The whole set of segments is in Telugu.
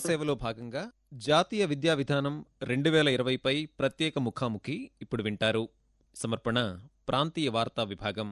సేవలో భాగంగా జాతీయ విద్యా విధానం రెండు వేల ఇరవైపై ప్రత్యేక ముఖాముఖి ఇప్పుడు వింటారు సమర్పణ ప్రాంతీయ వార్తా విభాగం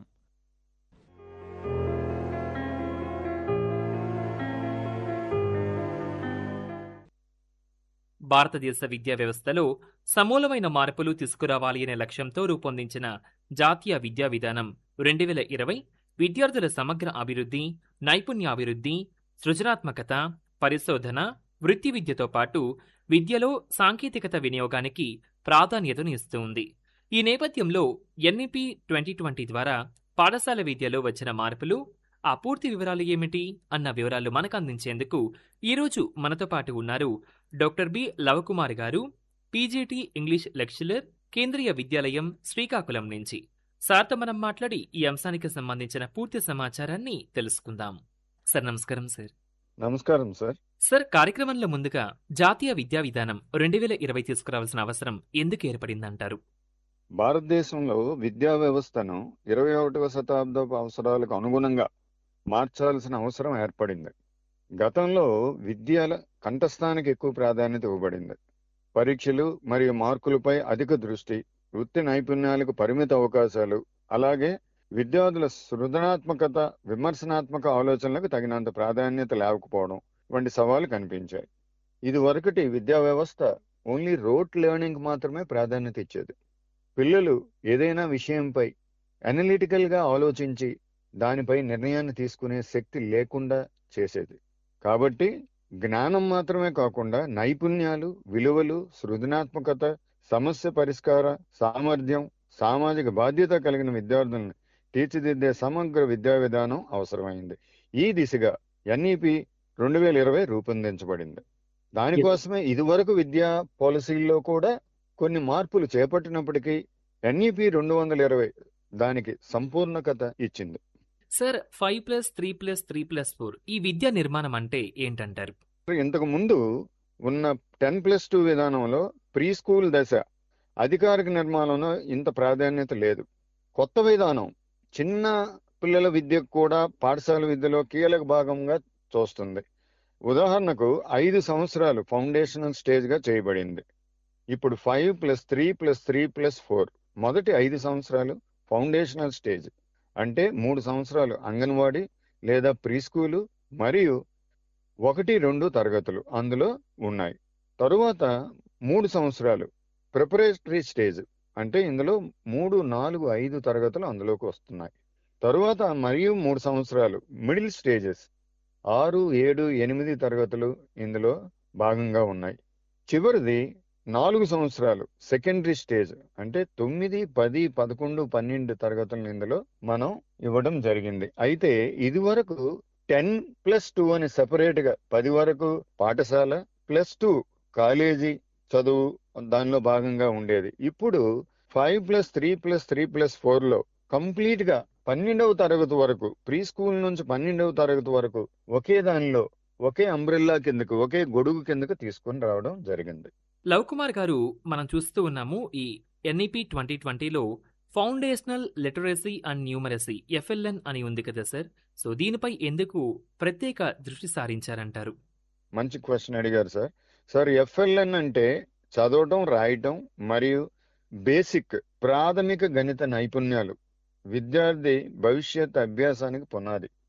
భారతదేశ విద్యా వ్యవస్థలో సమూలమైన మార్పులు తీసుకురావాలి అనే లక్ష్యంతో రూపొందించిన జాతీయ విద్యా విధానం రెండు వేల ఇరవై విద్యార్థుల సమగ్ర అభివృద్ధి నైపుణ్యాభివృద్ధి సృజనాత్మకత పరిశోధన వృత్తి విద్యతో పాటు విద్యలో సాంకేతికత వినియోగానికి ప్రాధాన్యతను ఇస్తుంది ఈ నేపథ్యంలో ఎన్ఈపి ట్వంటీ ట్వంటీ ద్వారా పాఠశాల విద్యలో వచ్చిన మార్పులు ఆ పూర్తి వివరాలు ఏమిటి అన్న వివరాలు మనకు అందించేందుకు ఈరోజు మనతో పాటు ఉన్నారు డాక్టర్ బి లవకుమార్ గారు పీజీటీ ఇంగ్లీష్ లెక్చరర్ కేంద్రీయ విద్యాలయం శ్రీకాకుళం నుంచి సార్తో మనం మాట్లాడి ఈ అంశానికి సంబంధించిన పూర్తి సమాచారాన్ని తెలుసుకుందాం సార్ నమస్కారం సార్ నమస్కారం సార్ సార్ కార్యక్రమంలో ముందుగా జాతీయ విద్యా విధానం రెండు వేల ఇరవై తీసుకురావాల్సిన అవసరం ఎందుకు ఏర్పడిందంటారు భారతదేశంలో విద్యా వ్యవస్థను ఇరవై ఒకటవ శతాబ్దపు అవసరాలకు అనుగుణంగా మార్చాల్సిన అవసరం ఏర్పడింది గతంలో విద్యల కంఠస్థానికి ఎక్కువ ప్రాధాన్యత ఇవ్వబడింది పరీక్షలు మరియు మార్కులపై అధిక దృష్టి వృత్తి నైపుణ్యాలకు పరిమిత అవకాశాలు అలాగే విద్యార్థుల సృజనాత్మకత విమర్శనాత్మక ఆలోచనలకు తగినంత ప్రాధాన్యత లేకపోవడం వంటి సవాళ్లు కనిపించాయి ఇది వరకటి విద్యా వ్యవస్థ ఓన్లీ రోట్ లెర్నింగ్ మాత్రమే ప్రాధాన్యత ఇచ్చేది పిల్లలు ఏదైనా విషయంపై అనలిటికల్ గా ఆలోచించి దానిపై నిర్ణయాన్ని తీసుకునే శక్తి లేకుండా చేసేది కాబట్టి జ్ఞానం మాత్రమే కాకుండా నైపుణ్యాలు విలువలు సృజనాత్మకత సమస్య పరిష్కార సామర్థ్యం సామాజిక బాధ్యత కలిగిన విద్యార్థులను తీర్చిదిద్దే సమగ్ర విద్యా విధానం అవసరమైంది ఈ దిశగా ఎన్ఈపి రెండు వేల ఇరవై రూపొందించబడింది దానికోసమే ఇదివరకు విద్యా పాలసీల్లో కూడా కొన్ని మార్పులు చేపట్టినప్పటికీ ఎన్ఈపి రెండు వందల ఇరవై దానికి సంపూర్ణకత ఇచ్చింది sir five plus three plus three plus four ఈ విద్యా నిర్మాణం అంటే ఏంటంటారు ఇంతకు ముందు ఉన్న టెన్ ప్లస్ టూ విధానంలో ప్రీ స్కూల్ దశ అధికారిక నిర్మాణంలో ఇంత ప్రాధాన్యత లేదు కొత్త విధానం చిన్న పిల్లల విద్యకు కూడా పాఠశాల విద్యలో కీలక భాగంగా చూస్తుంది ఉదాహరణకు ఐదు సంవత్సరాలు ఫౌండేషనల్ స్టేజ్ గా చేయబడింది ఇప్పుడు five plus three plus three plus four మొదటి ఐదు సంవత్సరాలు ఫౌండేషనల్ స్టేజ్ అంటే మూడు సంవత్సరాలు అంగన్వాడీ లేదా ప్రీ స్కూలు మరియు ఒకటి రెండు తరగతులు అందులో ఉన్నాయి తరువాత మూడు సంవత్సరాలు ప్రిపరేటరీ స్టేజ్ అంటే ఇందులో మూడు నాలుగు ఐదు తరగతులు అందులోకి వస్తున్నాయి తరువాత మరియు మూడు సంవత్సరాలు మిడిల్ స్టేజెస్ ఆరు ఏడు ఎనిమిది తరగతులు ఇందులో భాగంగా ఉన్నాయి చివరిది నాలుగు సంవత్సరాలు సెకండరీ స్టేజ్ అంటే తొమ్మిది పది పదకొండు పన్నెండు తరగతులను ఇందులో మనం ఇవ్వడం జరిగింది అయితే ఇది వరకు టెన్ ప్లస్ టూ అని సెపరేట్ గా పది వరకు పాఠశాల ప్లస్ టూ కాలేజీ చదువు దానిలో భాగంగా ఉండేది ఇప్పుడు five plus three plus three plus four లో కంప్లీట్ గా పన్నెండవ తరగతి వరకు ప్రీ స్కూల్ నుంచి పన్నెండవ తరగతి వరకు ఒకే దానిలో ఒకే అంబ్రెల్లా కిందకు ఒకే గొడుగు కిందకు తీసుకొని రావడం జరిగింది లవ్ కుమార్ గారు మనం చూస్తూ ఉన్నాము ఈ ఎన్ఈపి ట్వంటీ ట్వంటీలో foundational literacy and numeracy FLN అని ఉంది కదా సార్ సో దీనిపై ఎందుకు ప్రత్యేక దృష్టి సారించారంటారు మంచి క్వశ్చన్ అడిగారు సార్ సార్ ఎఫ్ఎల్ఎన్ అంటే చదవటం రాయటం మరియు బేసిక్ ప్రాథమిక గణిత నైపుణ్యాలు విద్యార్థి భవిష్యత్ అభ్యాసానికి పునాది